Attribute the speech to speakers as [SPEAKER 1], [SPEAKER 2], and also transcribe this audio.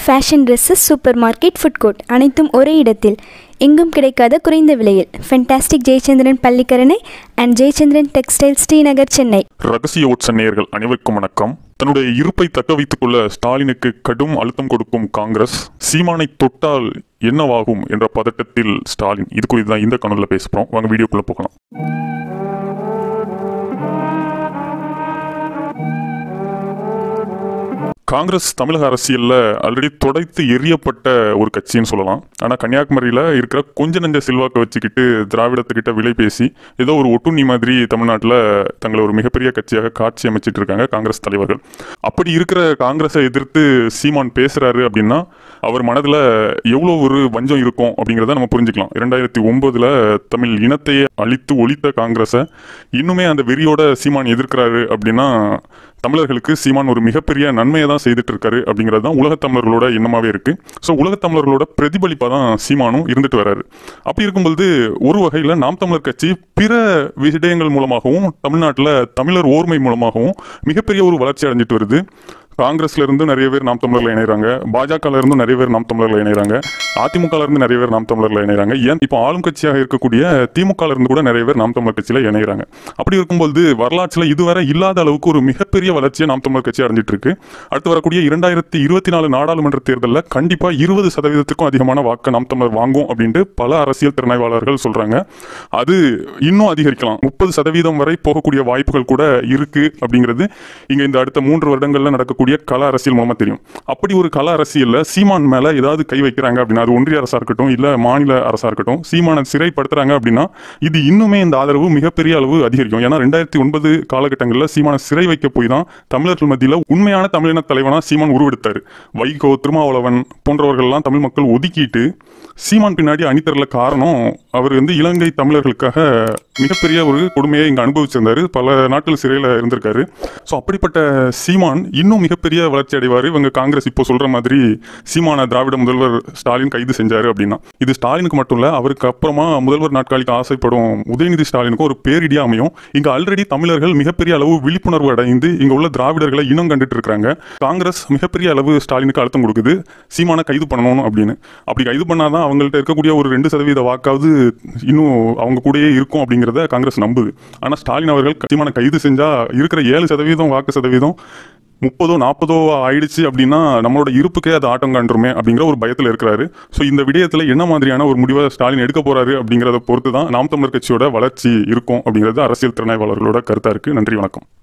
[SPEAKER 1] fashion dresses super market food court அனைத்தும் ஒரே இடத்தில் எங்கும் கிடைக்காத குறைந்த விலையில் fantastic Jayachandran Pallikaranai and Jayachandran textile Srinagar Chennai
[SPEAKER 2] ரகசிய ஓட்ச நேயர்கள் அனைவருக்கும் வணக்கம் தன்னுடைய இருப்பை தக்க வைத்துக் கொள்ள ஸ்டாலினுக்கு கடும் அழுத்தம் கொடுக்கும் காங்கிரஸ் சீமானை தொட்டால் என்னவாகும் என்ற பதட்டத்தில் ஸ்டாலின் இது குறித்து தான் இந்த கணலில் பேசுகிறோம் வாங்க வீடியோக்குள்ள போகலாம் காங்கிரஸ் தமிழக அரசியலில் ஆல்ரெடி துடைத்து எரியப்பட்ட ஒரு கட்சின்னு சொல்லலாம் ஆனால் கன்னியாகுமரியில் இருக்கிற கொஞ்ச நஞ்ச செல்வாக்கை வச்சுக்கிட்டு திராவிடத்துக்கிட்ட விலை பேசி ஏதோ ஒரு ஒட்டுண்ணி மாதிரி தமிழ்நாட்டில் தங்களை ஒரு மிகப்பெரிய கட்சியாக காட்சி அமைச்சிட்டு இருக்காங்க காங்கிரஸ் தலைவர்கள் அப்படி இருக்கிற காங்கிரஸை எதிர்த்து சீமான் பேசுறாரு அப்படின்னா அவர் மனதில் எவ்வளோ ஒரு வஞ்சம் இருக்கும் அப்படிங்கிறத நம்ம புரிஞ்சுக்கலாம் இரண்டாயிரத்தி ஒன்பதுல தமிழ் இனத்தையே அழித்து ஒழித்த காங்கிரஸை இன்னுமே அந்த வெறியோட சீமான் எதிர்க்கிறாரு அப்படின்னா தமிழர்களுக்கு சீமான் ஒரு மிகப்பெரிய நன்மையை தான் செய்துட்டு இருக்காரு அப்படிங்கிறது தான் உலகத் தமிழர்களோட எண்ணமாவே இருக்கு ஸோ உலகத் தமிழர்களோட பிரதிபலிப்பாக தான் சீமானும் இருந்துட்டு வராரு அப்படி இருக்கும்பொழுது ஒரு வகையில் நாம் தமிழர் கட்சி பிற விஷயங்கள் மூலமாகவும் தமிழ்நாட்டில் தமிழர் ஓர்மை மூலமாகவும் மிகப்பெரிய ஒரு வளர்ச்சி அடைஞ்சிட்டு வருது காங்கிரஸ்ல இருந்து நிறைய பேர் நாம் தமிழர்ல இணைகிறாங்க பாஜகல இருந்து நிறைய பேர் நாம் தமிழர்ல இணைகிறாங்க அதிமுகல இருந்து நிறைய பேர் நாம் தமிழர்ல இணைகிறாங்க ஏன் இப்போ ஆளும் கட்சியாக இருக்கக்கூடிய திமுகல இருந்து கூட நிறைய பேர் நாம் தமிழர் கட்சியில இணைகிறாங்க அப்படி இருக்கும்போது வரலாற்றுல இதுவரை இல்லாத அளவுக்கு ஒரு மிகப்பெரிய வளர்ச்சியை நாம் தமிழர் கட்சி அடைஞ்சிட்டு இருக்கு அடுத்து வரக்கூடிய இரண்டாயிரத்தி இருபத்தி நாலு நாடாளுமன்ற தேர்தலில் கண்டிப்பா இருபது சதவீதத்துக்கும் அதிகமான வாக்கு நாம் தமிழர் வாங்கும் அப்படின்ட்டு பல அரசியல் திறனாய்வாளர்கள் சொல்றாங்க அது இன்னும் அதிகரிக்கலாம் முப்பது சதவீதம் வரை போகக்கூடிய வாய்ப்புகள் கூட இருக்கு அப்படிங்கிறது இங்க இந்த அடுத்த மூன்று வருடங்கள்ல நடக்கக்கூடிய கள அரசியல் மூலமா தெரியும் அப்படி ஒரு கள அரசியல்ல சீமான் மேல ஏதாவது கை வைக்கிறாங்க அப்படின்னா அது ஒன்றிய அரசா இருக்கட்டும் இல்ல மாநில அரசா இருக்கட்டும் சீமானை சிறைப்படுத்துறாங்க அப்படின்னா இது இன்னுமே இந்த ஆதரவு மிகப்பெரிய அளவு அதிகரிக்கும் ஏன்னா ரெண்டாயிரத்தி ஒன்பது காலகட்டங்களில் சீமானை சிறை வைக்க போய் தான் தமிழர்கள் மத்தியில் உண்மையான தமிழின தலைவனா சீமான் உருவெடுத்தார் வைகோ திருமாவளவன் போன்றவர்கள்லாம் தமிழ் மக்கள் ஒதுக்கிட்டு சீமான் பின்னாடி அணித்தரல காரணம் அவர் வந்து இலங்கை தமிழர்களுக்காக மிகப்பெரிய ஒரு கொடுமையை இங்கே அனுபவிச்சிருந்தாரு பல நாட்கள் சிறையில் இருந்திருக்காரு ஸோ அப்படிப்பட்ட சீமான் இன்னும் மிகப்பெரிய வளர்ச்சி அடைவார் இவங்க காங்கிரஸ் இப்போ சொல்ற மாதிரி சீமான திராவிட முதல்வர் ஸ்டாலின் கைது செஞ்சாரு அப்படின்னா இது ஸ்டாலினுக்கு மட்டும் இல்ல அவருக்கு அப்புறமா முதல்வர் நாட்காலிக்கு ஆசைப்படும் உதயநிதி ஸ்டாலினுக்கும் ஒரு பேரிடியா அமையும் இங்க ஆல்ரெடி தமிழர்கள் மிகப்பெரிய அளவு விழிப்புணர்வு அடைந்து இங்க உள்ள திராவிடர்களை இனம் கண்டுட்டு இருக்காங்க காங்கிரஸ் மிகப்பெரிய அளவு ஸ்டாலினுக்கு அழுத்தம் கொடுக்குது சீமான கைது பண்ணணும் அப்படின்னு அப்படி கைது பண்ணாதான் அவங்கள்ட்ட இருக்கக்கூடிய ஒரு ரெண்டு சதவீத வாக்காவது இன்னும் அவங்க கூடயே இருக்கும் அப்படிங்கிறத காங்கிரஸ் நம்புது ஆனா ஸ்டாலின் அவர்கள் சீமான கைது செஞ்சா இருக்கிற ஏழு சதவீதம் வாக்கு சதவீதம் முப்பதோ நாற்பதோ ஆயிடுச்சு அப்படின்னா நம்மளோட இருப்புக்கே அது ஆட்டம் காண்டுருமே அப்படிங்கிற ஒரு பயத்தில் இருக்கிறாரு ஸோ இந்த விடயத்தில் என்ன மாதிரியான ஒரு முடிவை ஸ்டாலின் எடுக்க போறாரு அப்படிங்கிறத பொறுத்து தான் நாம் தமிழர் கட்சியோட வளர்ச்சி இருக்கும் அப்படிங்கிறது அரசியல் திறனாய்வாளர்களோட கருத்தா இருக்கு நன்றி வணக்கம்